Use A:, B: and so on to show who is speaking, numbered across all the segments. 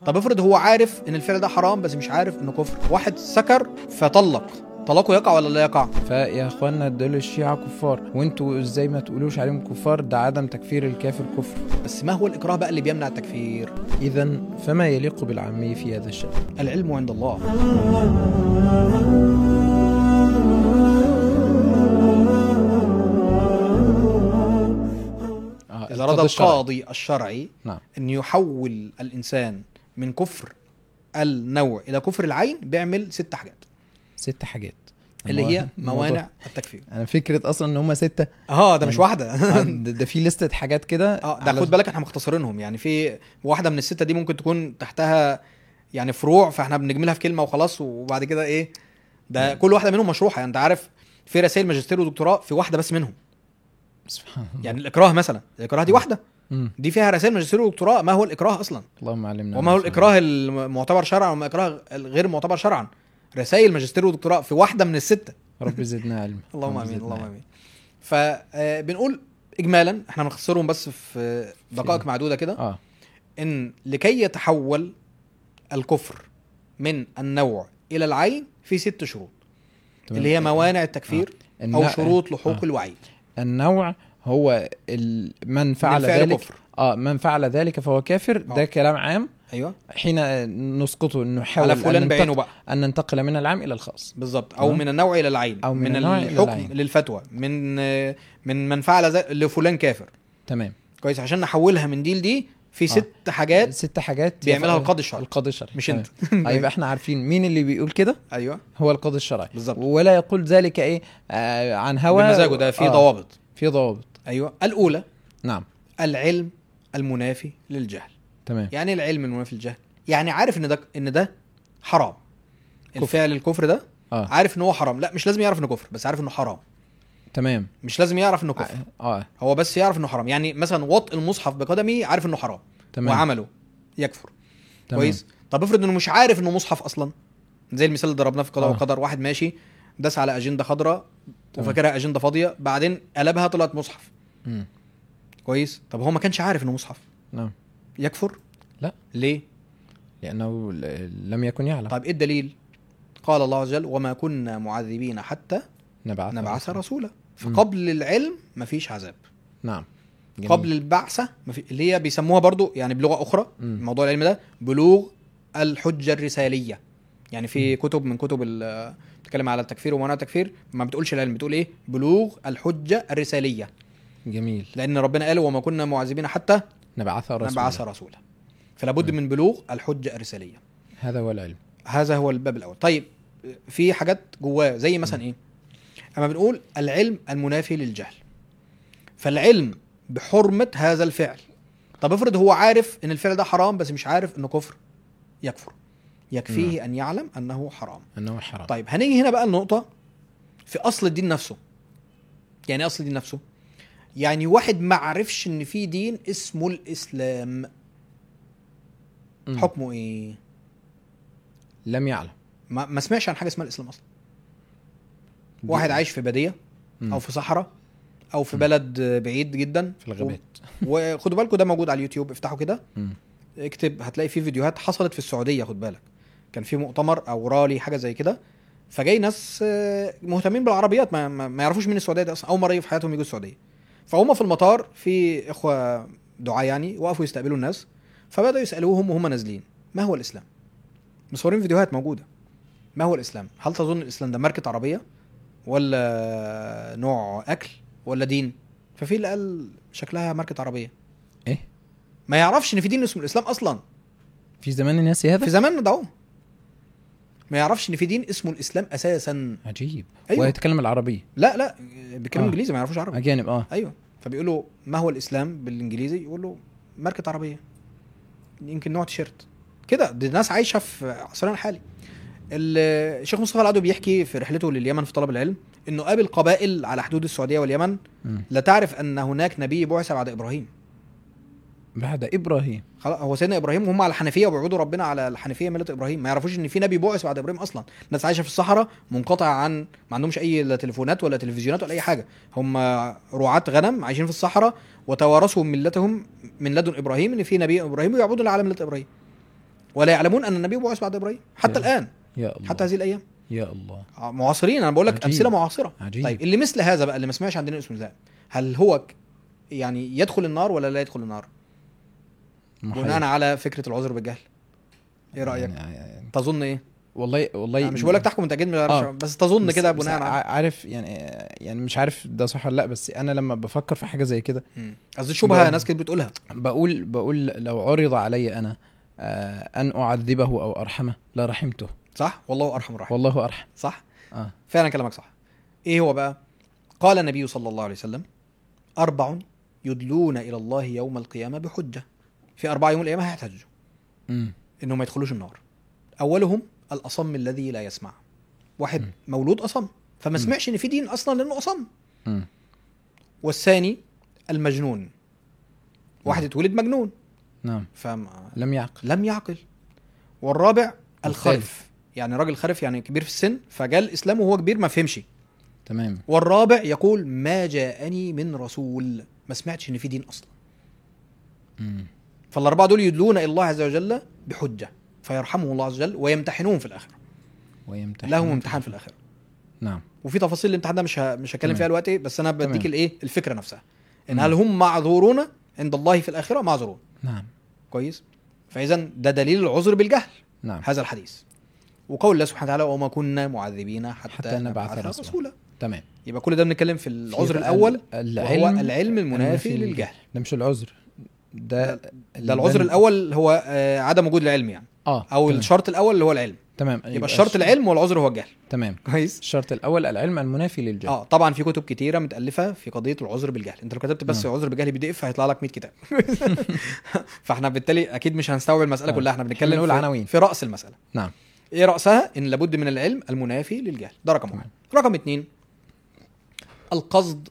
A: طب افرض هو عارف ان الفعل ده حرام بس مش عارف انه كفر واحد سكر فطلق طلاقه يقع ولا لا يقع
B: فيا اخوانا دول الشيعة كفار وانتوا ازاي ما تقولوش عليهم كفار ده عدم تكفير الكافر كفر
A: بس ما هو الاكراه بقى اللي بيمنع التكفير
B: اذا فما يليق بالعامي في هذا الشأن
A: العلم عند الله
B: آه
A: اذا اراد
B: القاضي الشرعي.
A: القاضي الشرعي
B: نعم
A: ان يحول الانسان من كفر النوع الى كفر العين بيعمل ست حاجات
B: ست حاجات
A: اللي هي
B: الموضوع-
A: موانع التكفير
B: انا فكرة اصلا ان هم ستة
A: اه ده مش
B: يعني-
A: واحده
B: آه، ده, ده في لستة حاجات كده
A: اه ده
B: على-
A: خد بالك احنا مختصرينهم يعني في واحده من السته دي ممكن تكون تحتها يعني فروع فاحنا بنجملها في كلمه وخلاص وبعد كده ايه ده
B: مم.
A: كل واحده منهم مشروحه يعني انت عارف في رسائل ماجستير ودكتوراه في واحده بس منهم
B: سبحان الله
A: يعني الاكراه مثلا الاكراه دي واحده
B: مم.
A: دي فيها رسائل ماجستير ودكتوراه ما هو الاكراه اصلا
B: اللهم علمنا
A: وما هو
B: ما فعلنا.
A: الاكراه المعتبر شرعا وما الاكراه الغير معتبر شرعا رسائل ماجستير ودكتوراه في واحده من السته
B: رب زدنا علم
A: اللهم
B: رب
A: امين
B: زدنا
A: اللهم
B: علم.
A: امين فبنقول اجمالا احنا بنختصرهم بس في دقائق
B: في-
A: معدوده كده
B: اه
A: ان لكي يتحول الكفر من النوع الى العين في ست شروط
B: تمام.
A: اللي هي موانع التكفير او
B: النوع-
A: شروط لحوق
B: آه.
A: الوعيد
B: النوع هو ال... من
A: من
B: فعل
A: الفعل
B: ذلك
A: كفر
B: اه من فعل ذلك فهو كافر ده
A: آه.
B: كلام عام
A: ايوه
B: حين نسقطه نحاول
A: على فلان
B: أن,
A: بعينه
B: ننتقل,
A: بقى
B: أن ننتقل من العام إلى الخاص
A: بالظبط او
B: تمام.
A: من النوع الى العين
B: أو من
A: من
B: النوع إلى
A: الحكم
B: العين.
A: للفتوى من من من فعل ذلك لفلان كافر
B: تمام
A: كويس عشان نحولها من دي لدي في ست حاجات
B: ست حاجات
A: بيعملها
B: يفعل-
A: القاضي الشرعي
B: القاضي الشرعي
A: مش
B: تمام.
A: انت
B: آه، يبقى احنا عارفين مين اللي بيقول كده
A: ايوه
B: هو القاضي الشرعي
A: بالظبط.
B: ولا يقول ذلك ايه آه عن هوى
A: بمزاجه ده في
B: آه،
A: ضوابط
B: في ضوابط
A: ايوه الاولى
B: نعم
A: العلم المنافي للجهل
B: تمام
A: يعني ايه العلم المنافي للجهل يعني عارف ان ده ان ده حرام الفعل الكفر ده
B: اه
A: عارف ان هو حرام لا مش لازم يعرف انه كفر بس عارف انه حرام
B: تمام
A: مش لازم يعرف انه كفر
B: اه
A: هو بس يعرف انه حرام يعني مثلا وطء المصحف بقدمه عارف انه حرام
B: تمام
A: وعمله يكفر
B: تمام.
A: كويس طب افرض انه مش عارف انه مصحف اصلا زي المثال اللي ضربناه في قضاء
B: آه.
A: وقدر واحد ماشي داس على اجنده خضراء وفاكرها اجنده فاضيه بعدين قلبها طلعت مصحف
B: مم.
A: كويس طب هو ما كانش عارف انه مصحف
B: نعم
A: يكفر
B: لا.
A: ليه
B: لانه ل- لم يكن يعلم
A: طيب ايه الدليل قال الله عز وجل وما كنا معذبين حتى
B: نبعث
A: نبعث
B: رسولا.
A: رسولا فقبل العلم مفيش عذاب
B: نعم جميل.
A: قبل البعثه مفي... اللي هي بيسموها برضو يعني بلغه اخرى
B: مم.
A: موضوع العلم ده بلوغ الحجه الرساليه يعني في كتب من كتب ال- بتتكلم على التكفير ومنع التكفير ما بتقولش العلم بتقول ايه بلوغ الحجه الرساليه
B: جميل
A: لان ربنا قال وما كنا معذبين حتى
B: نبعث رسولا
A: نبعث رسولا فلا بد من بلوغ الحجه الرساليه
B: هذا هو العلم
A: هذا هو الباب الاول طيب في حاجات جواه زي مثلا ايه اما بنقول العلم المنافي للجهل فالعلم بحرمه هذا الفعل طب افرض هو عارف ان الفعل ده حرام بس مش عارف انه كفر يكفر يكفيه ان يعلم انه حرام
B: انه حرام
A: طيب هنيجي هنا بقى النقطه في اصل الدين نفسه يعني إيه اصل الدين نفسه يعني واحد ما عرفش ان في دين اسمه الاسلام
B: مم.
A: حكمه ايه
B: لم يعلم
A: ما, ما سمعش عن حاجه اسمها الاسلام اصلا واحد عايش في باديه
B: مم.
A: او في صحراء او في بلد بعيد جدا
B: في الغابات
A: و- وخدوا بالكم ده موجود على اليوتيوب افتحوا كده
B: مم.
A: اكتب هتلاقي فيه فيديوهات حصلت في السعوديه خد بالك كان في مؤتمر او رالي حاجه زي كده فجاي ناس آه، مهتمين بالعربيات ما, ما, ما يعرفوش مين السعوديه دي اصلا اول مره في حياتهم يجوا السعوديه فهم في المطار في اخوه دعاء يعني وقفوا يستقبلوا الناس فبداوا يسالوهم وهم نازلين ما هو الاسلام مصورين فيديوهات موجوده ما هو الاسلام هل تظن الاسلام ده ماركه عربيه ولا نوع اكل ولا دين ففي اللي قال شكلها ماركه عربيه
B: ايه
A: ما يعرفش ان في دين اسمه الاسلام اصلا
B: في زمان الناس هذا
A: في زماننا ده اهو ما يعرفش ان في دين اسمه الاسلام اساسا
B: عجيب
A: أيوة.
B: ويتكلم العربيه
A: لا لا بيتكلموا
B: آه.
A: انجليزي ما يعرفوش عربي
B: اجانب اه
A: ايوه فبيقولوا ما هو الاسلام بالانجليزي يقول له ماركه عربيه يمكن نوع تيشيرت كده دي ناس عايشه في عصرنا الحالي ال- الشيخ مصطفى العدو بيحكي في رحلته لليمن في طلب العلم انه قابل قبائل على حدود السعوديه واليمن
B: مم.
A: لا تعرف ان هناك نبي بعث بعد ابراهيم
B: بعد ابراهيم
A: خلاص هو سيدنا ابراهيم وهم على الحنفيه وبيعبدوا ربنا على الحنفيه مله ابراهيم ما يعرفوش ان في نبي بعث بعد ابراهيم اصلا ناس عايشه في الصحراء منقطعه عن ما عندهمش اي لا تليفونات ولا تلفزيونات ولا اي حاجه هم رعاة غنم عايشين في الصحراء وتوارثوا ملتهم من لدن ابراهيم ان في نبي ابراهيم ويعبدوا على مله ابراهيم ولا يعلمون ان النبي بعث بعد ابراهيم حتى
B: يا.
A: الان
B: يا الله
A: حتى هذه الايام
B: يا الله
A: معاصرين انا بقول لك
B: عجيب.
A: امثله معاصره
B: عجيب
A: طيب اللي مثل هذا بقى اللي ما سمعش عن دين الاسم الله هل هو ك- يعني يدخل النار ولا لا يدخل النار
B: محير.
A: بناء على فكره العذر بالجهل ايه رايك
B: يعني- يعني-
A: تظن ايه
B: والله والله
A: أنا مش بقول لك تحكم انت اكيد ما
B: آه.
A: تعرفش، بس تظن
B: بس-
A: كده
B: بس
A: بناء على
B: ع- عارف يعني يعني مش عارف ده صح ولا لا بس انا لما بفكر في حاجه زي كده
A: مم. قصدي شبهه
B: بقول-
A: ناس كده بتقولها
B: بقول بقول لو عرض علي انا آه، ان اعذبه او ارحمه لرحمته
A: صح والله ارحم الراحمين
B: والله ارحم
A: صح
B: اه
A: فعلا كلامك صح ايه هو بقى قال النبي صلى الله عليه وسلم اربع يدلون الى الله يوم القيامه بحجه في اربعه يوم القيامه هيحتجوا
B: امم
A: انهم ما يدخلوش النار اولهم الاصم الذي لا يسمع واحد
B: م.
A: مولود اصم فما
B: م.
A: سمعش ان في دين اصلا لانه اصم
B: امم
A: والثاني المجنون واحد اتولد مجنون
B: نعم
A: فلم
B: لم يعقل
A: يعقل والرابع
B: الخالف.
A: الخالف يعني راجل خالف يعني كبير في السن فجاء الاسلام وهو كبير ما فهمش
B: تمام
A: والرابع يقول ما جاءني من رسول ما سمعتش ان في دين اصلا
B: امم
A: فالاربعه دول يدلون الى الله عز وجل بحجه فيرحمهم الله عز وجل ويمتحنهم في الاخره
B: ويمتحن
A: لهم امتحان في الاخره
B: نعم
A: وفي تفاصيل الامتحان ده مش ه... مش هتكلم
B: تمام.
A: فيها دلوقتي بس انا بديك
B: تمام.
A: الايه الفكره نفسها ان
B: مم.
A: هل هم معذورون عند الله في الاخره معذورون
B: نعم
A: كويس فاذا ده دليل العذر بالجهل
B: نعم
A: هذا الحديث وقول الله سبحانه وتعالى وما كنا معذبين حتى,
B: حتى نبعث
A: نبعث
B: رسولا.
A: رسولا
B: تمام
A: يبقى كل ده بنتكلم في العذر
B: في
A: الاول
B: العلم
A: وهو العلم المنافي للجهل
B: ده مش العذر ده
A: ده العذر الاول هو آه، عدم وجود العلم يعني
B: اه
A: او
B: تمام.
A: الشرط الاول اللي هو العلم
B: تمام
A: يبقى الشرط العلم والعذر هو الجهل
B: تمام
A: كويس
B: الشرط الاول العلم المنافي للجهل
A: اه طبعا في كتب كتيره متالفه في قضيه العذر بالجهل انت لو كتبت بس
B: نعم.
A: عذر بالجهل بي دي اف هيطلع لك 100 كتاب فاحنا بالتالي اكيد مش هنستوعب المساله
B: آه.
A: كلها احنا بنتكلم
B: بنقول
A: في,
B: عناوين.
A: في راس المساله
B: نعم
A: ايه راسها ان لابد من العلم المنافي للجهل ده رقم واحد رقم اتنين القصد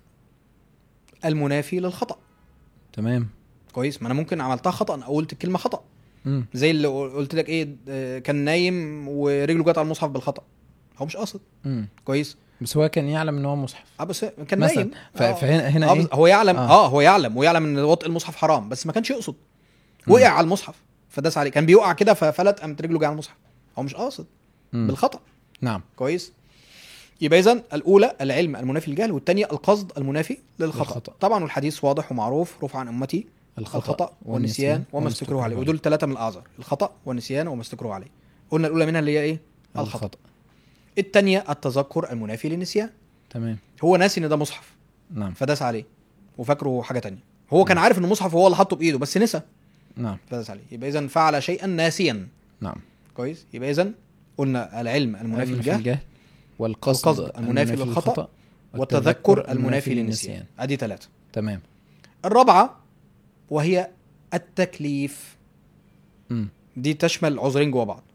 A: المنافي للخطا
B: تمام
A: كويس ما انا ممكن عملتها خطا انا قلت الكلمه خطا
B: امم
A: زي اللي قلت لك ايه آه، كان نايم ورجله جت على المصحف بالخطا هو مش قاصد
B: امم
A: كويس
B: بس هو كان يعلم ان هو مصحف
A: اه بس كان
B: مثلا
A: نايم
B: ف-
A: آه.
B: فهنا هنا
A: آه
B: ايه
A: بس هو يعلم
B: آه.
A: اه, هو يعلم ويعلم ان وطء المصحف حرام بس ما كانش يقصد وقع على المصحف فداس عليه كان بيقع كده ففلت قامت رجله جايه على المصحف هو مش قاصد
B: مم.
A: بالخطا
B: نعم
A: كويس يبقى اذا الاولى العلم المنافي للجهل والثانيه القصد المنافي للخطا
B: للخطأ.
A: طبعا والحديث واضح ومعروف رفع عن امتي الخطا والنسيان وما استكرهوا عليه ودول ثلاثه من الاعذار الخطا والنسيان وما استكرهوا عليه قلنا الاولى منها اللي هي ايه الخطا
B: الخطأ
A: الثانيه التذكر المنافي للنسيان
B: تمام
A: هو ناسي ان ده مصحف
B: نعم
A: فداس عليه وفاكره حاجه تانية هو كان عارف ان المصحف هو اللي حاطه بايده بس نسى
B: نعم
A: فداس عليه يبقى اذا فعل شيئا ناسيا
B: نعم
A: كويس يبقى اذا قلنا العلم المنافي للجهل
B: الجهل والقصد
A: والقصد المنافي للخطأ والتذكر المنافي للنسيان ادي ثلاثه
B: تمام
A: الرابعه وهي التكليف
B: امم
A: دي تشمل عذرين جوا بعض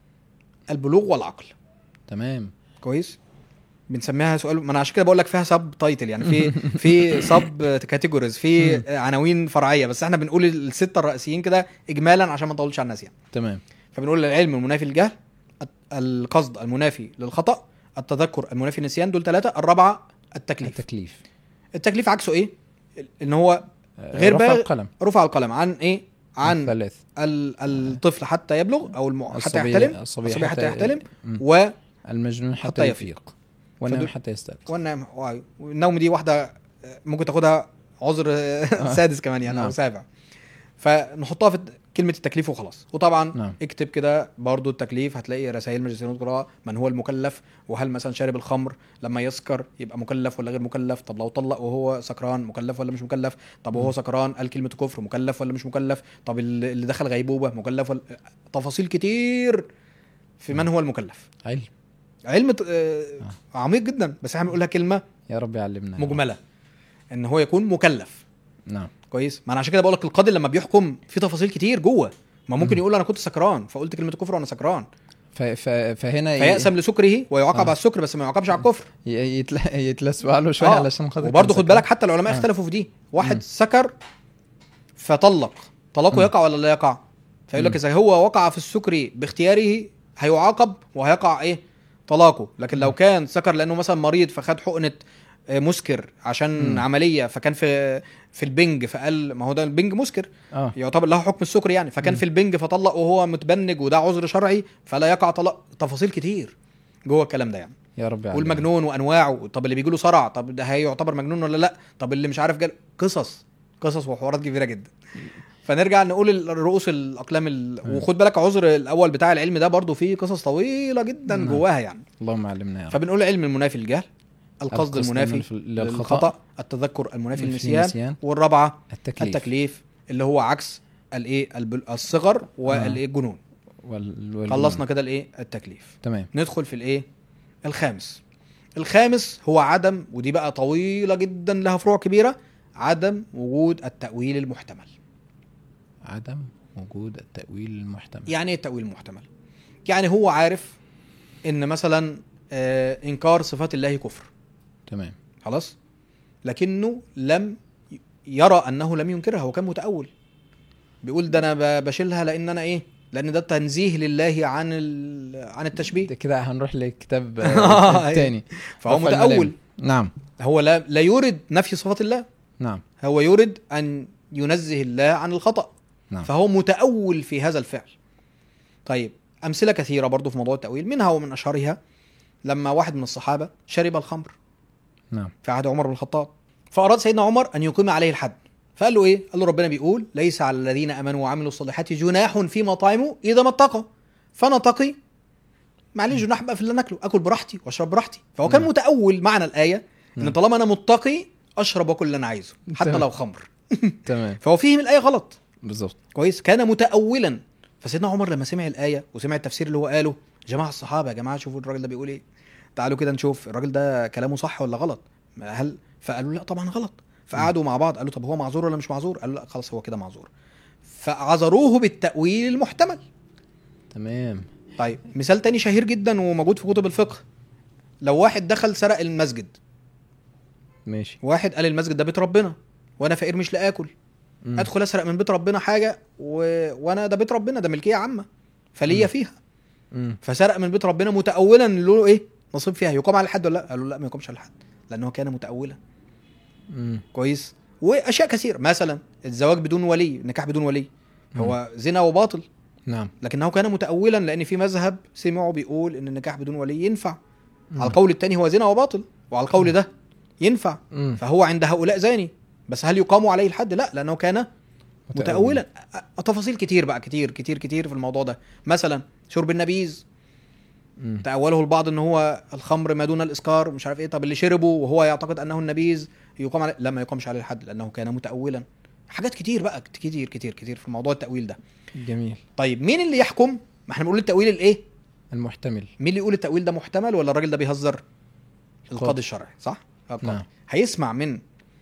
A: البلوغ والعقل
B: تمام
A: كويس بنسميها سؤال ما انا عشان كده بقول لك فيها سب تايتل يعني في في سب كاتيجوريز في عناوين فرعيه بس احنا بنقول السته الرئيسيين كده اجمالا عشان ما نطولش على الناس يعني
B: تمام
A: فبنقول العلم المنافي للجهل الت- القصد المنافي للخطا التذكر المنافي للنسيان دول ثلاثه الرابعه التكليف
B: التكليف
A: التكليف عكسه ايه ان هو
B: آه،
A: غير
B: رفع
A: بالغ-
B: القلم
A: رفع القلم عن ايه عن
B: الثلاث
A: ال- الطفل حتى يبلغ او الم... حتى
B: الصبي-
A: يحتلم
B: الصبي
A: الصبي حتى
B: حتى-
A: يحتلم
B: مم.
A: و
B: المجنون حتى,
A: حتى
B: يفيق والنام
A: فدول-
B: حتى يستيقظ
A: والنوم واي. والنوم دي واحده ممكن تاخدها عذر سادس كمان يعني او
B: نعم.
A: سابع فنحطها في كلمه التكليف وخلاص وطبعا
B: نعم.
A: اكتب كده برضو التكليف هتلاقي رسائل ماجستير ودكتوراه من هو المكلف وهل مثلا شارب الخمر لما يسكر يبقى مكلف ولا غير مكلف طب لو طلق وهو سكران مكلف ولا مش مكلف طب وهو سكران قال كلمه كفر مكلف ولا مش مكلف طب اللي اللي دخل غيبوبه مكلف ولا تفاصيل كتير في من هو المكلف
B: علم
A: علم آه، عميق جدا بس احنا بنقولها كلمه
B: يا رب يعلمنا
A: مجمله ان هو يكون مكلف
B: نعم
A: كويس ما انا عشان كده بقول لك القاضي لما بيحكم في تفاصيل كتير جوه ما ممكن يقول انا كنت سكران فقلت كلمه كفر وانا سكران
B: ف... ف... فهنا ي-
A: فيأسم لسكره ويعاقب
B: آه.
A: على السكر بس ما يعاقبش على الكفر
B: ي- يتل... يتلسع له شويه
A: آه.
B: علشان خاطر
A: وبرضه
B: كان
A: خد بالك
B: سكران.
A: حتى العلماء
B: آه.
A: اختلفوا في دي واحد
B: مم.
A: سكر فطلق طلاقه
B: مم.
A: يقع ولا لا يقع فيقول لك
B: مم.
A: اذا هو وقع في السكر باختياره هيعاقب وهيقع ايه طلاقه لكن لو كان سكر لانه مثلا مريض فخد حقنه آه، مسكر عشان
B: مم.
A: عمليه فكان في في البنج فقال ما هو ده البنج مسكر
B: اه
A: يعتبر له حكم السكر يعني فكان
B: مم.
A: في البنج فطلق وهو متبنج وده عذر شرعي فلا يقع طلاق تفاصيل كتير جوه الكلام ده يعني
B: يا رب يعلمنا.
A: والمجنون وانواعه طب اللي بيجي له صرع طب ده هيعتبر مجنون ولا لا طب اللي مش عارف جال قصص قصص وحوارات كبيره جدا فنرجع نقول الرؤوس الاقلام ال...
B: مم.
A: وخد بالك عذر الاول بتاع العلم ده برضو فيه قصص طويله جدا
B: نعم.
A: جواها يعني
B: اللهم علمنا يا رب
A: فبنقول علم المنافي للجهل القصد المنافي
B: للخطأ
A: للخطا التذكر المنافي
B: في
A: للنسيان
B: النسيان.
A: والرابعه
B: التكليف,
A: التكليف اللي هو عكس الايه الب- الصغر والايه الجنون
B: وال... وال...
A: خلصنا كده الايه التكليف
B: تمام
A: ندخل في الايه الخامس الخامس هو عدم ودي بقى طويله جدا لها فروع كبيره عدم وجود التاويل المحتمل
B: عدم وجود التأويل المحتمل
A: يعني ايه التاويل المحتمل يعني هو عارف ان مثلا آه انكار صفات الله كفر
B: تمام
A: خلاص لكنه لم يرى انه لم ينكرها هو كان متاول بيقول ده انا ب- بشيلها لان انا ايه لان ده تنزيه لله عن ال... عن التشبيه
B: ده كده هنروح للكتاب
A: آه،
B: آه، الثاني
A: فهو
B: رفع
A: متاول
B: الملام. نعم
A: هو لا لا يريد نفي صفات الله
B: نعم
A: هو يريد ان ينزه الله عن الخطا
B: نعم
A: فهو متاول في هذا الفعل طيب امثله كثيره برضو في موضوع التاويل منها ومن اشهرها لما واحد من الصحابه شرب الخمر
B: نعم
A: في عهد عمر بن الخطاب فاراد سيدنا عمر ان يقيم عليه الحد فقال له ايه قال له ربنا بيقول ليس على الذين امنوا وعملوا الصالحات جناح فيما طعموا اذا ما اتقوا فانا اتقي معلش جناح بقى في اللي ناكله اكل براحتي واشرب براحتي فهو كان
B: نعم.
A: متاول معنى الايه ان
B: نعم.
A: طالما انا متقي اشرب واكل اللي انا عايزه حتى
B: تمام.
A: لو خمر
B: تمام
A: فهو فهم الايه غلط
B: بالظبط
A: كويس كان متاولا فسيدنا عمر لما سمع الايه وسمع التفسير اللي هو قاله يا جماعه الصحابه يا جماعه شوفوا الراجل ده بيقول ايه تعالوا كده نشوف الراجل ده كلامه صح ولا غلط هل فقالوا لا طبعا غلط فقعدوا مع بعض قالوا طب هو معذور ولا مش معذور قالوا لا خلاص هو كده معذور فعذروه بالتاويل المحتمل
B: تمام
A: طيب مثال تاني شهير جدا وموجود في كتب الفقه لو واحد دخل سرق المسجد
B: ماشي
A: واحد قال المسجد ده بيت ربنا وانا فقير مش لاقي اكل
B: مم.
A: ادخل اسرق من بيت ربنا حاجه و... وانا ده بيت ربنا ده ملكيه عامه فليا
B: مم.
A: فيها
B: مم.
A: فسرق من بيت ربنا متاولا إن له ايه نصيب فيها يقام على الحد ولا لا قالوا لا ما يقامش على الحد لانه كان متاولا
B: مم.
A: كويس واشياء كثير مثلا الزواج بدون ولي النكاح بدون ولي هو زنا وباطل
B: نعم
A: لكنه كان متاولا لان في مذهب سمعوا بيقول ان النكاح بدون ولي ينفع
B: مم.
A: على القول الثاني هو زنا وباطل وعلى القول ده ينفع
B: مم.
A: فهو عند هؤلاء زاني بس هل يقام عليه الحد لا لانه كان متأولا أ- تفاصيل كتير بقى كتير كتير كتير في الموضوع ده مثلا شرب النبيذ
B: مم.
A: تأوله البعض ان هو الخمر ما دون الاسكار مش عارف ايه طب اللي شربه وهو يعتقد انه النبيذ يقام عليه لا ما يقامش عليه الحد لانه كان متأولا حاجات كتير بقى كتير كتير كتير في موضوع التأويل ده
B: جميل
A: طيب مين اللي يحكم ما احنا بنقول التأويل الايه
B: المحتمل
A: مين اللي يقول التأويل ده محتمل ولا الراجل ده بيهزر القاضي الشرعي صح القاضي
B: نعم.
A: هيسمع من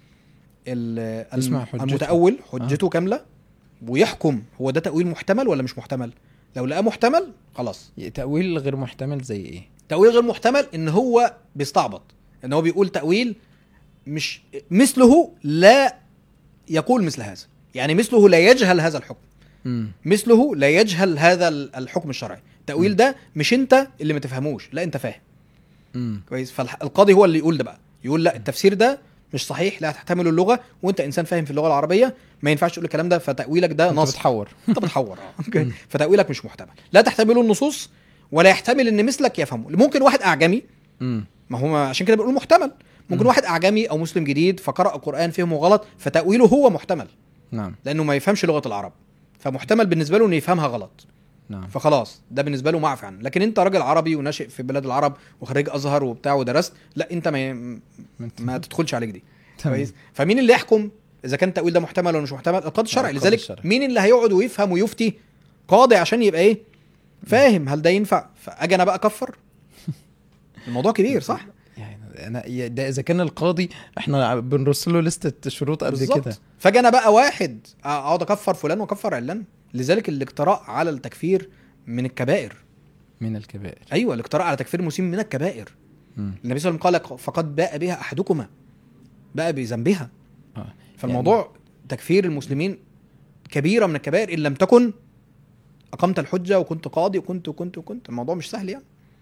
A: ال- الم-
B: يسمع حجته.
A: المتأول حجته كاملة ويحكم هو ده تأويل محتمل ولا مش محتمل لو لقاه محتمل خلاص
B: تأويل غير محتمل زي ايه
A: تأويل غير محتمل ان هو بيستعبط ان هو بيقول تأويل مش مثله لا يقول مثل هذا يعني مثله لا يجهل هذا الحكم
B: مم.
A: مثله لا يجهل هذا ال- الحكم الشرعي التأويل ده مش انت اللي ما تفهموش لا انت فاهم
B: مم.
A: كويس فالقاضي هو اللي يقول ده بقى يقول لا التفسير ده مش صحيح لا تحتمل اللغه وانت انسان فاهم في اللغه العربيه ما ينفعش تقول الكلام ده فتاويلك ده
B: انت
A: نص
B: بتحور
A: انت بتحور اه أوكي. فتاويلك مش محتمل لا تحتمل النصوص ولا يحتمل ان مثلك يفهمه ممكن واحد اعجمي
B: مم.
A: ما هو عشان كده بنقول محتمل ممكن
B: مم.
A: واحد اعجمي او مسلم جديد فقرأ القرآن فهمه غلط فتأويله هو محتمل
B: نعم
A: لانه ما يفهمش لغة العرب فمحتمل بالنسبة له انه يفهمها غلط
B: نعم
A: فخلاص ده بالنسبه له معفي عنه لكن انت راجل عربي وناشئ في بلاد العرب وخريج ازهر وبتاع ودرست لا انت ما ما تدخلش عليك دي
B: تمام.
A: كويس فمين اللي يحكم اذا كان التاويل ده محتمل ولا مش محتمل القاضي الشرعي
B: القاضي
A: لذلك
B: الشرعي.
A: مين اللي هيقعد ويفهم ويفتي قاضي عشان يبقى ايه فاهم هل ده ينفع فاجي انا بقى اكفر الموضوع كبير صح
B: يعني انا يا- ده اذا كان القاضي احنا بنرسل له لستة شروط قد
A: بالظبط
B: كده
A: فاجي انا بقى واحد اقعد اكفر فلان واكفر علان لذلك الاقتراء على التكفير من الكبائر
B: من الكبائر
A: ايوه الاقتراء على تكفير المسلم من الكبائر
B: مم.
A: النبي صلى الله عليه وسلم قال فقد باء بها احدكما باء بذنبها
B: آه.
A: فالموضوع يعني تكفير المسلمين كبيره من الكبائر ان لم تكن اقمت الحجه وكنت قاضي وكنت وكنت وكنت الموضوع مش سهل يعني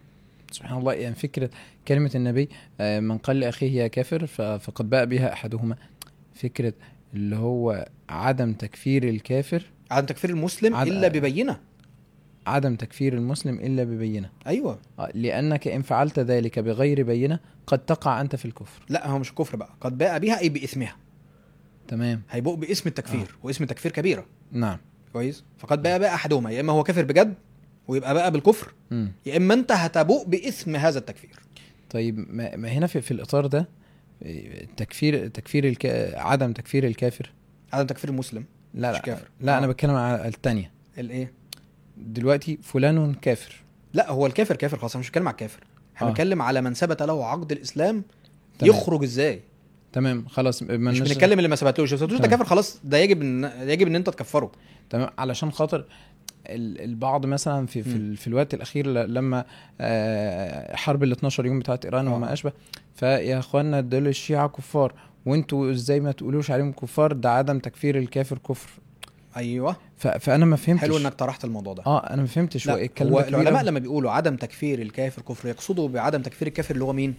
B: سبحان الله يعني فكرة كلمة النبي آه، من قال لأخيه يا كافر ف- فقد باء بها أحدهما فكرة اللي هو عدم تكفير الكافر
A: عدم تكفير المسلم
B: عد-
A: الا ببينه
B: عدم تكفير المسلم إلا ببينة
A: ايوه
B: آه، لأنك إن فعلت ذلك بغير بينة قد تقع أنت في الكفر
A: لا هو مش كفر بقى قد باء بها اي باثمها
B: تمام
A: هيبوء باسم التكفير واسم التكفير كبيره
B: نعم
A: كويس فقد باء بقى احدهما يا اما هو كافر بجد ويبقى بقى بالكفر
B: مم.
A: يا اما انت هتبوء باسم هذا التكفير
B: طيب ما ما هنا في, في الإطار ده آه، تكفير تكفير الك... عدم تكفير الكافر
A: عدم تكفير المسلم
B: لا
A: مش
B: لا
A: كافر.
B: لا
A: آه.
B: أنا بتكلم على الثانية
A: الايه
B: دلوقتي فلان كافر
A: لا هو الكافر كافر خلاص أنا مش بتكلم على الكافر احنا
B: آه.
A: بنتكلم على من ثبت له عقد الاسلام
B: تمام.
A: يخرج ازاي
B: تمام خلاص ما
A: مش
B: لناش-
A: بنتكلم اللي ما ثبتلوش لو ثبتلوش ده
B: تمام.
A: كافر خلاص ده يجب ان يجب ان انت تكفره
B: تمام علشان خاطر ال- البعض مثلا في في,
A: مم.
B: ال- في الوقت الاخير ل- لما آه، حرب ال 12 يوم بتاعت ايران
A: آه.
B: وما اشبه فيا اخوانا دول الشيعة كفار وانتوا ازاي ما تقولوش عليهم كفار ده عدم تكفير الكافر كفر
A: ايوه
B: ف- فانا ما فهمتش
A: حلو انك طرحت الموضوع ده
B: اه انا ما فهمتش هو
A: لا
B: إيه الكلام
A: هو
B: ده كبير
A: العلماء
B: أوي.
A: لما بيقولوا عدم تكفير الكافر كفر يقصدوا بعدم تكفير الكافر اللي هو مين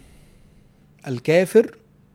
A: الكافر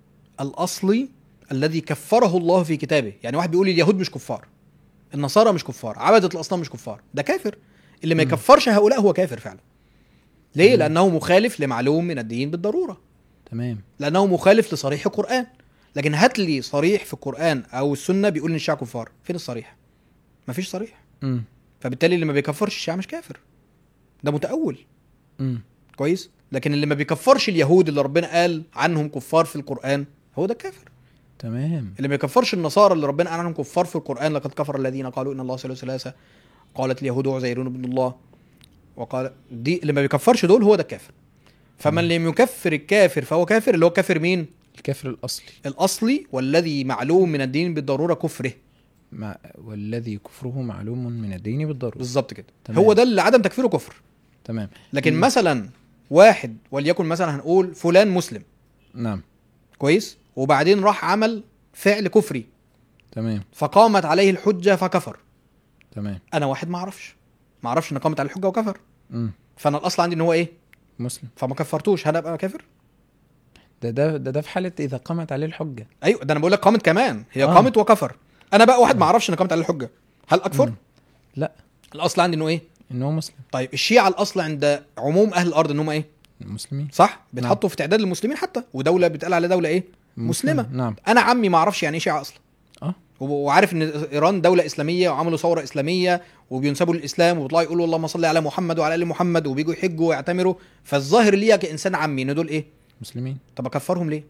A: الاصلي الذي كفره الله في كتابه يعني واحد بيقول اليهود مش كفار النصارى مش كفار عبدة الاصنام مش كفار ده كافر اللي ما
B: مم.
A: يكفرش هؤلاء هو كافر فعلا ليه
B: مم.
A: لانه مخالف لمعلوم من الدين بالضروره
B: تمام
A: لانه مخالف لصريح القران لكن هات لي صريح في القران او السنه بيقول ان الشيعة كفار فين الصريح مفيش صريح
B: امم
A: فبالتالي اللي ما بيكفرش الشيعة مش كافر ده متأول
B: امم
A: كويس لكن اللي ما بيكفرش اليهود اللي ربنا قال عنهم كفار في القرآن هو ده الكافر
B: تمام
A: اللي ما يكفرش النصارى اللي ربنا قال عنهم كفار في القرآن لقد كفر الذين قالوا ان الله ثالث ثلاثة قالت اليهود عزير ابن الله وقال دي اللي ما بيكفرش دول هو ده الكافر فمن لم يكفر الكافر فهو كافر اللي هو كافر مين
B: الكافر الاصلي
A: الاصلي والذي معلوم من الدين بالضروره كفره
B: مع والذي كفره معلوم من الدين بالضروره
A: بالظبط كده
B: تمام.
A: هو ده اللي عدم تكفيره كفر
B: تمام
A: لكن
B: مم.
A: مثلا واحد وليكن مثلا هنقول فلان مسلم
B: نعم
A: كويس وبعدين راح عمل فعل كفري
B: تمام
A: فقامت عليه الحجه فكفر
B: تمام
A: انا واحد ما اعرفش ما اعرفش ان قامت عليه الحجه وكفر
B: امم
A: فانا الاصل عندي ان هو ايه
B: مسلم
A: فما كفرتوش هل ابقى كافر
B: ده ده ده, ده في حاله اذا قامت عليه الحجه
A: ايوه ده انا بقول لك قامت كمان هي
B: آه.
A: قامت وكفر انا بقى واحد ما اعرفش ان قامت عليه الحجه هل اكفر
B: مم. لا
A: الاصل عندي انه ايه
B: ان هو مسلم
A: طيب الشيعه الاصل عند عموم اهل الارض ان هم ايه
B: المسلمين
A: صح بيتحطوا في تعداد المسلمين حتى ودوله بيتقال على دوله ايه مسلمة.
B: نعم
A: انا عمي ما اعرفش يعني ايه شيعه اصلا
B: اه
A: و- وعارف ان ايران دوله اسلاميه وعملوا ثوره اسلاميه وبينسبوا للاسلام وبيطلعوا يقولوا اللهم صل على محمد وعلى ال محمد وبيجوا يحجوا ويعتمروا فالظاهر ليا كانسان عمي ان دول ايه
B: مسلمين
A: طب اكفرهم ليه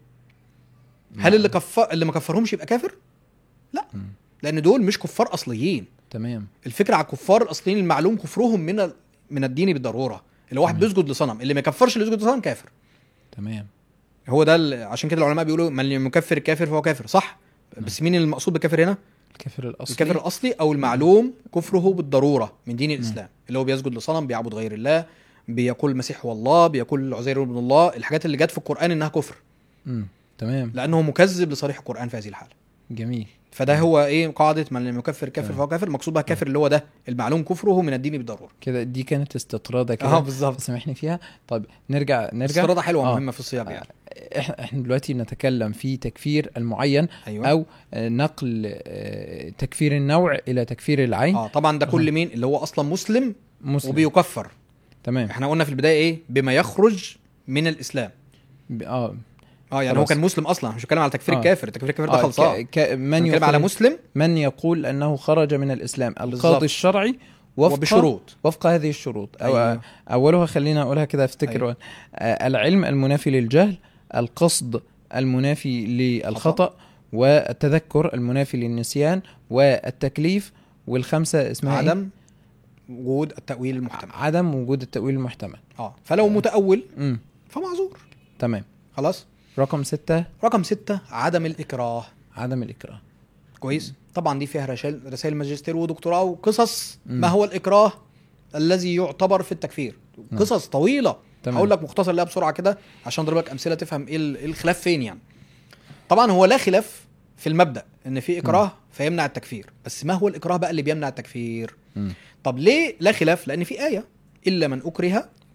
A: هل اللي كفر اللي ما كفرهمش يبقى كافر لا
B: مم.
A: لان دول مش كفار اصليين
B: تمام
A: الفكره على الكفار الاصليين المعلوم كفرهم من ال- من الدين بالضروره اللي واحد
B: تمام.
A: بيسجد لصنم اللي ما يكفرش اللي يسجد لصنم كافر
B: تمام
A: هو ده ال- عشان كده العلماء بيقولوا من لم يكفر الكافر فهو كافر صح بس مين المقصود بالكافر هنا
B: الكافر الاصلي
A: الكافر الاصلي او المعلوم كفره بالضروره من دين الاسلام اللي هو بيسجد لصنم بيعبد غير الله بيقول المسيح هو الله بيقول عزير ابن الله الحاجات اللي جت في القران انها كفر
B: امم تمام
A: لانه مكذب لصريح القران في هذه الحاله
B: جميل
A: فده هو ايه قاعده من لم يكفر كافر
B: تمام.
A: فهو كافر المقصود بها كافر اللي هو ده المعلوم كفره من الدين بالضروره
B: كده دي كانت استطراده
A: اه
B: كده
A: بالظبط
B: سامحني فيها طيب نرجع نرجع
A: استرادة حلوه
B: آه.
A: مهمه في السياق يعني
B: احنا احنا دلوقتي بنتكلم في تكفير المعين
A: ايوه
B: او آه، نقل آه، تكفير النوع الى تكفير العين
A: اه طبعا ده كل مين اللي هو اصلا مسلم
B: مسلم
A: وبيكفر
B: تمام
A: احنا قلنا في البدايه ايه بما يخرج من الاسلام
B: ب- اه
A: اه يعني هو
B: خلاص.
A: كان مسلم اصلا مش بتكلم على تكفير
B: آه.
A: الكافر تكفير الكافر ده
B: آه،
A: خلصان
B: ك... ك... من
A: بنتكلم على
B: يخرج
A: مسلم
B: من يقول انه خرج من الاسلام
A: بالظبط.
B: القاضي الشرعي وفق
A: وبشروط
B: وفق هذه الشروط أو
A: أيوة.
B: اولها خلينا اقولها كده افتكر
A: أيوة.
B: أيوة. العلم المنافي للجهل القصد المنافي للخطا والتذكر المنافي للنسيان والتكليف والخمسه اسمها إيه؟
A: عدم وجود التاويل المحتمل
B: عدم وجود التأويل المحتمل
A: اه فلو متاول
B: امم
A: فمعذور
B: تمام
A: خلاص
B: رقم ستة
A: رقم ستة عدم الإكراه
B: عدم الإكراه
A: كويس طبعا دي فيها رسائل رسائل ماجستير ودكتوراه وقصص
B: مم.
A: ما هو الإكراه الذي يعتبر في التكفير
B: نعم.
A: قصص طويلة
B: تمام.
A: هقول لك مختصر لها بسرعة كده عشان اضرب لك أمثلة تفهم ايه ال- إيه الخلاف فين يعني طبعا هو لا خلاف في المبدأ ان في إكراه فيمنع التكفير بس ما هو الإكراه بقى اللي بيمنع التكفير
B: مم.
A: طب ليه لا خلاف لأن في آية إلا من أكره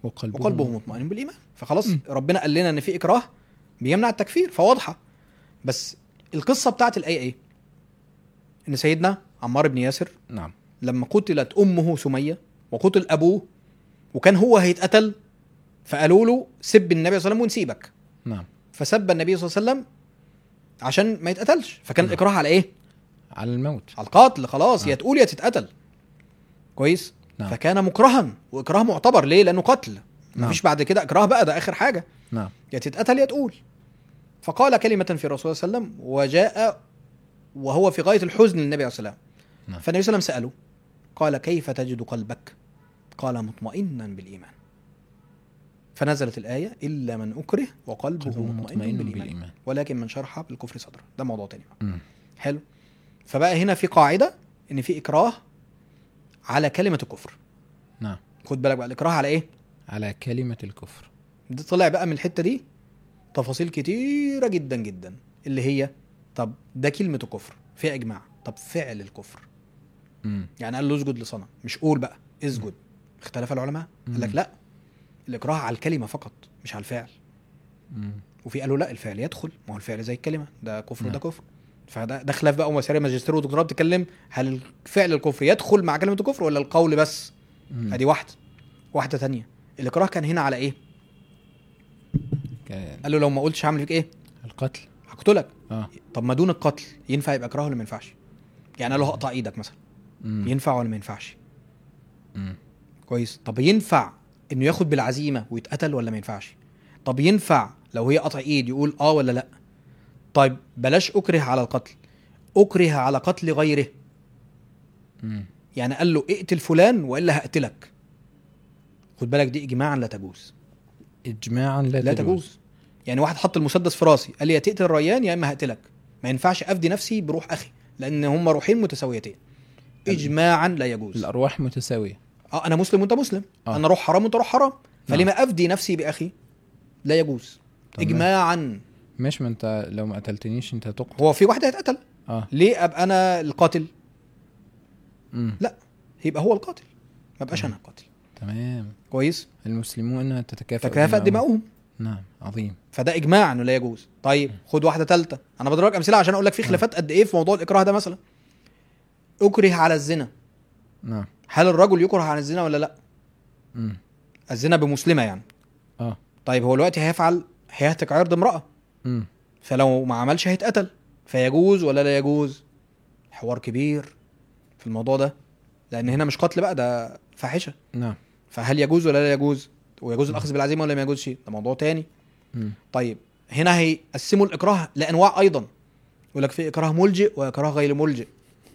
B: وقلبه,
A: وقلبه مطمئن بالايمان فخلاص ربنا قال لنا ان في اكراه بيمنع التكفير فواضحه بس القصه بتاعت الايه ايه ان سيدنا عمار بن ياسر
B: نعم
A: لما قتلت امه سميه وقتل ابوه وكان هو هيتقتل فقالوا له سب النبي صلى الله عليه وسلم ونسيبك
B: نعم
A: فسب النبي صلى الله عليه وسلم عشان ما يتقتلش فكان
B: نعم.
A: الاكراه على ايه
B: على الموت
A: على القتل خلاص
B: آه.
A: يا تقول يا تتقتل كويس
B: نعم.
A: فكان مكرها واكراه معتبر ليه لانه قتل
B: نعم.
A: مفيش بعد كده اكراه بقى ده اخر حاجه
B: نعم
A: يا تتقتل يا تقول فقال كلمة في الرسول صلى الله عليه وسلم وجاء وهو في غاية الحزن للنبي عليه الصلاة والسلام
B: نعم.
A: فالنبي صلى الله عليه وسلم سأله قال كيف تجد قلبك قال مطمئنا بالإيمان فنزلت الآية إلا من أكره وقلبه
B: قلبه
A: مطمئن,
B: مطمئن
A: بالإيمان.
B: بالإيمان.
A: ولكن من شرح بالكفر صدره ده موضوع تاني بقى.
B: مم.
A: حلو فبقى هنا في قاعدة إن في إكراه على كلمة الكفر
B: نعم
A: خد بالك بقى الإكراه على إيه
B: على كلمة الكفر
A: ده طلع بقى من الحته دي تفاصيل كتيره جدا جدا اللي هي طب ده كلمه الكفر فيها اجماع طب فعل الكفر
B: مم.
A: يعني قال له اسجد لصنم مش قول بقى اسجد اختلف العلماء قال لك
B: مم.
A: لا الاكراه على الكلمه فقط مش على الفعل
B: مم.
A: وفي قالوا لا الفعل يدخل ما هو الفعل زي الكلمه ده كفر وده
B: نعم.
A: كفر فده ده خلاف بقى ومساريه ماجستير ودكتوراه بتتكلم هل فعل الكفر يدخل مع كلمه الكفر ولا القول بس
B: مم.
A: ادي واحده واحده تانية الاكراه كان هنا على ايه
B: كان
A: قال له لو ما قلتش هعمل فيك ايه
B: القتل
A: هقتلك
B: اه
A: طب ما دون القتل ينفع يبقى اكراه ولا ما ينفعش؟ يعني قال له هقطع ايدك مثلا
B: مم.
A: ينفع ولا ما ينفعش؟
B: مم.
A: كويس طب ينفع انه ياخد بالعزيمه ويتقتل ولا ما ينفعش؟ طب ينفع لو هي قطع ايد يقول اه ولا لا؟ طيب بلاش اكره على القتل اكره على قتل غيره
B: مم.
A: يعني قال له اقتل فلان والا هقتلك خد بالك دي اجماعا لا تجوز
B: اجماعا لا,
A: لا تجوز يعني واحد حط المسدس في راسي قال لي يا تقتل ريان يا اما هقتلك ما ينفعش افدي نفسي بروح اخي لان هم روحين متساويتين اجماعا لا يجوز
B: الارواح متساويه
A: اه انا مسلم وانت مسلم
B: آه.
A: آه. انا روح حرام وانت روح حرام فلما
B: نعم.
A: افدي نفسي باخي لا يجوز
B: تمام.
A: اجماعا
B: مش ما انت لو ما قتلتنيش انت هتقتل
A: هو في واحد هيتقتل
B: اه
A: ليه ابقى انا القاتل
B: مم.
A: يبقى هو القاتل ما بقاش انا القاتل
B: تمام
A: كويس
B: المسلمون تتكافأ
A: تكافأ دماؤهم
B: نعم عظيم
A: فده اجماع انه لا يجوز طيب خد واحده ثالثه انا بضربك امثله عشان اقول لك في خلافات قد ايه في موضوع الاكراه ده مثلا اكره على الزنا
B: نعم
A: هل الرجل يكره على الزنا ولا لا
B: مم.
A: الزنا بمسلمه يعني
B: اه
A: طيب هو دلوقتي هيفعل هيهتك عرض امراه
B: مم.
A: فلو ما عملش هيتقتل فيجوز ولا لا يجوز حوار كبير في الموضوع ده لان هنا مش قتل بقى ده فاحشه
B: نعم
A: فهل يجوز ولا لا يجوز ويجوز الاخذ بالعزيمه ولا ما يجوزش ده موضوع تاني
B: مم.
A: طيب هنا هيقسموا الاكراه لانواع ايضا يقول لك في اكراه ملجئ واكراه غير ملجئ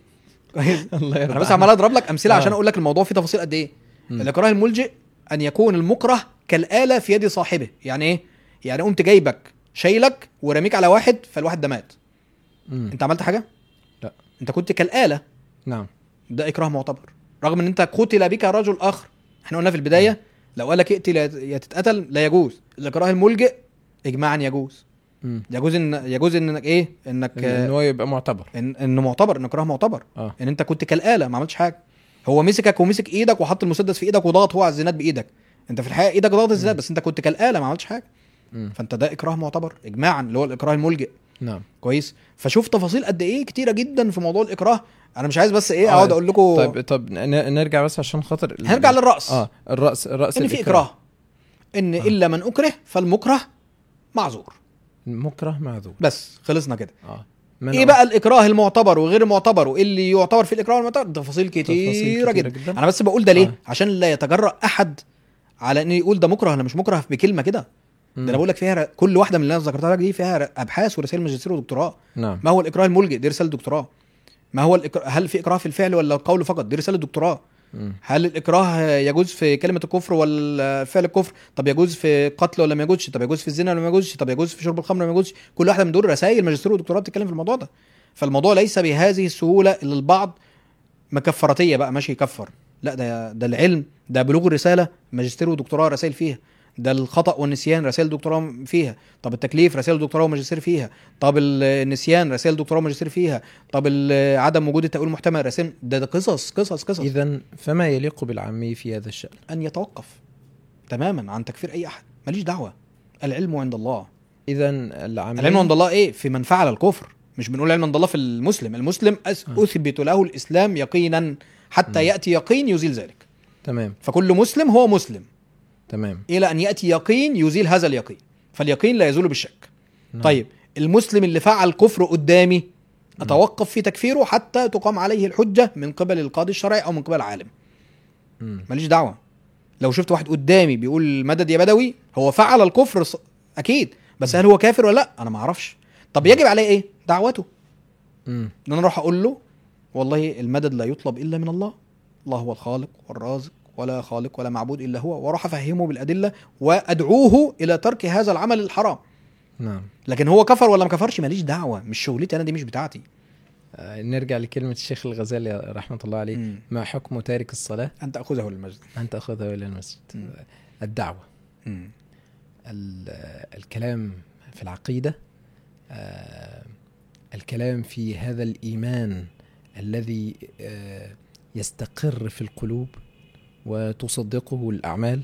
A: كويس
B: الله
A: انا بس عمال اضرب لك امثله
B: آه.
A: عشان اقول لك الموضوع فيه تفاصيل قد ايه
B: مم.
A: الاكراه الملجئ ان يكون المكره كالاله في يد صاحبه يعني ايه يعني قمت جايبك شايلك ورميك على واحد فالواحد ده مات
B: مم.
A: انت عملت حاجه
B: لا.
A: انت كنت كالاله
B: نعم
A: ده اكراه معتبر رغم ان انت قتل بك رجل اخر احنا قلنا في البدايه لو قال لك اقتل يا- يا تتقتل لا يجوز الاكراه الملجئ اجماعا يجوز
B: مم.
A: يجوز ان يجوز انك ايه انك
B: ان إن هو يبقى معتبر
A: ان انه معتبر ان اكراه معتبر
B: اه
A: ان انت كنت كالاله ما عملتش حاجه هو مسكك ومسك ايدك وحط المسدس في ايدك وضغط هو على الزناد بايدك انت في الحقيقه ايدك ضغط الزناد بس انت كنت كالاله ما عملتش حاجه
B: مم.
A: فانت ده اكراه معتبر اجماعا اللي هو الاكراه الملجئ
B: نعم
A: كويس فشوف تفاصيل قد ايه كتيره جدا في موضوع الاكراه انا مش عايز بس ايه
B: آه،
A: اقعد اقول لكم
B: طيب طب ن- نرجع بس عشان خاطر ال-
A: هنرجع للراس
B: اه الراس الراس
A: ان في
B: الإكراه.
A: اكراه ان الا من اكره فالمكره معذور
B: المكره معذور
A: بس خلصنا كده
B: اه
A: ايه بقى الاكراه المعتبر وغير المعتبر وايه اللي يعتبر في الاكراه والمعتبر تفاصيل كتيره
B: كتيرة
A: جدا.
B: جداً.
A: انا بس بقول ده ليه
B: آه.
A: عشان لا يتجرأ احد على ان يقول ده مكره ولا مش مكره بكلمه كده ده انا بقول لك فيها ر- كل واحده من اللي انا ذكرتها لك دي فيها ر- ابحاث ورسائل ماجستير ودكتوراه
B: نعم
A: ما هو الاكراه الملجئ دي رساله دكتوراه ما هو الإكراه هل في اكراه في الفعل ولا القول فقط دي رساله دكتوراه
B: مم.
A: هل الاكراه يجوز في كلمه الكفر ولا فعل الكفر طب يجوز في قتل ولا ما يجوزش طب يجوز في الزنا ولا ما يجوزش طب يجوز في شرب الخمر ولا ما يجوزش كل واحده من دول رسائل ماجستير ودكتوراه بتتكلم في الموضوع ده فالموضوع ليس بهذه السهوله اللي البعض مكفرتيه بقى ماشي يكفر لا ده ده العلم ده بلوغ الرساله ماجستير ودكتوراه رسائل فيها ده الخطا والنسيان رسائل دكتوراه فيها طب التكليف رسائل دكتوراه وماجستير فيها طب النسيان رسائل دكتوراه وماجستير فيها طب ال- عدم وجود التاويل المحتمل رسائل ده, ده قصص قصص قصص
B: اذا فما يليق بالعامي في هذا الشان
A: ان يتوقف تماما عن تكفير اي احد ماليش دعوه العلم عند الله
B: اذا العاملين
A: العلم عند الله ايه في من فعل الكفر مش بنقول العلم عند الله في المسلم المسلم أس-
B: آه.
A: اثبت له الاسلام يقينا حتى
B: مم.
A: ياتي يقين يزيل ذلك
B: تمام
A: فكل مسلم هو مسلم
B: تمام
A: الى ان ياتي يقين يزيل هذا اليقين فاليقين لا يزول بالشك
B: نعم.
A: طيب المسلم اللي فعل كفر قدامي اتوقف في تكفيره حتى تقام عليه الحجه من قبل القاضي الشرعي او من قبل عالم
B: مم.
A: ماليش دعوه لو شفت واحد قدامي بيقول مدد يا بدوي هو فعل الكفر ص- اكيد بس هل هو كافر ولا لا انا ما اعرفش طب يجب عليه ايه دعوته
B: مم.
A: ان انا اروح اقول له والله المدد لا يطلب الا من الله الله هو الخالق والرازق ولا خالق ولا معبود الا هو واروح افهمه بالادله وادعوه الى ترك هذا العمل الحرام
B: نعم
A: لكن هو كفر ولا ما كفرش ماليش دعوه مش شغلتي انا دي مش بتاعتي
B: آه، نرجع لكلمة الشيخ الغزالي رحمة الله عليه
A: مم.
B: ما حكم تارك الصلاة
A: ان تاخذه للمسجد
B: أن تأخذه إلى المسجد
A: مم.
B: الدعوة
A: مم.
B: ال- الكلام في العقيدة آه، الكلام في هذا الإيمان الذي آه، يستقر في القلوب وتصدقه الأعمال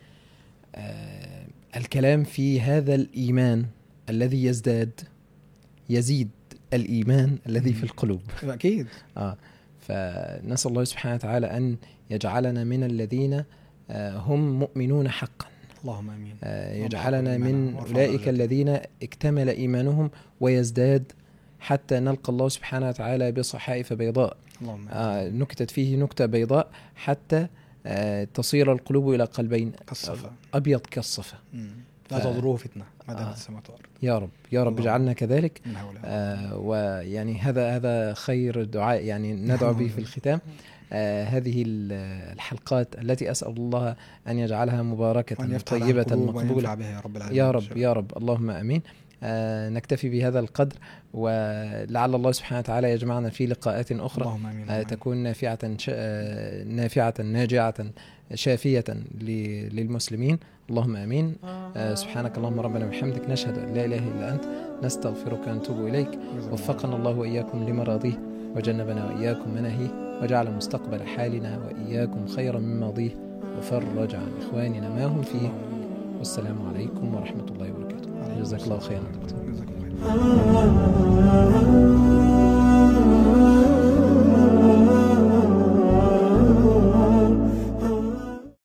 B: آه، الكلام في هذا الإيمان الذي يزداد يزيد الإيمان الذي في القلوب
A: اكيد
B: آه فنسأل الله سبحانه وتعالى أن يجعلنا من الذين آه، هم مؤمنون حقا
A: اللهم امين
B: آه،
A: اللهم
B: يجعلنا
A: حقق
B: من
A: إيمانهم وارفع
B: أولئك
A: درجاتهم.
B: الذين اكتمل إيمانهم ويزداد حتى نلقى الله سبحانه وتعالى بصحائف بيضاء
A: اللهم آمين.
B: آه، نكتت فيه نكتة بيضاء حتى آه، تصير القلوب إلى قلبين
A: كالصفا
B: أبيض كالصفا
A: مم. لا
B: ف-
A: تضره فتنه ما
B: آه.
A: دامت السماوات والارض
B: يا رب يا رب
A: اللهم
B: اجعلنا كذلك
A: من هؤلاء
B: آه ويعني هذا هذا خير دعاء يعني ندعو به في الختام آه هذه ال- الحلقات التي اسال الله ان يجعلها
A: وان
B: مباركه
A: يفتح لها
B: طيبه
A: القلوب
B: مقبوله
A: وينفع بها يا رب العالمين
B: يا
A: إن
B: رب
A: شاء
B: يا رب اللهم امين آه نكتفي بهذا القدر ولعل الله سبحانه وتعالى يجمعنا في لقاءات
A: الله.
B: اخرى
A: اللهم امين
B: آه
A: اللهم
B: تكون نافعه ش... آه نافعه ناجعه شافيه ل- للمسلمين اللهم امين آه سبحانك اللهم ربنا وبحمدك نشهد ان لا اله الا انت نستغفرك ونتوب اليك
A: آمين.
B: وفقنا الله واياكم لمراضيه وجنبنا واياكم مناهيه وجعل مستقبل حالنا واياكم خيرا من ماضيه وفرج عن اخواننا ما هم فيه والسلام عليكم ورحمه الله وبركاته جزاك الله خيرا دكتور
A: جزاكم الله خير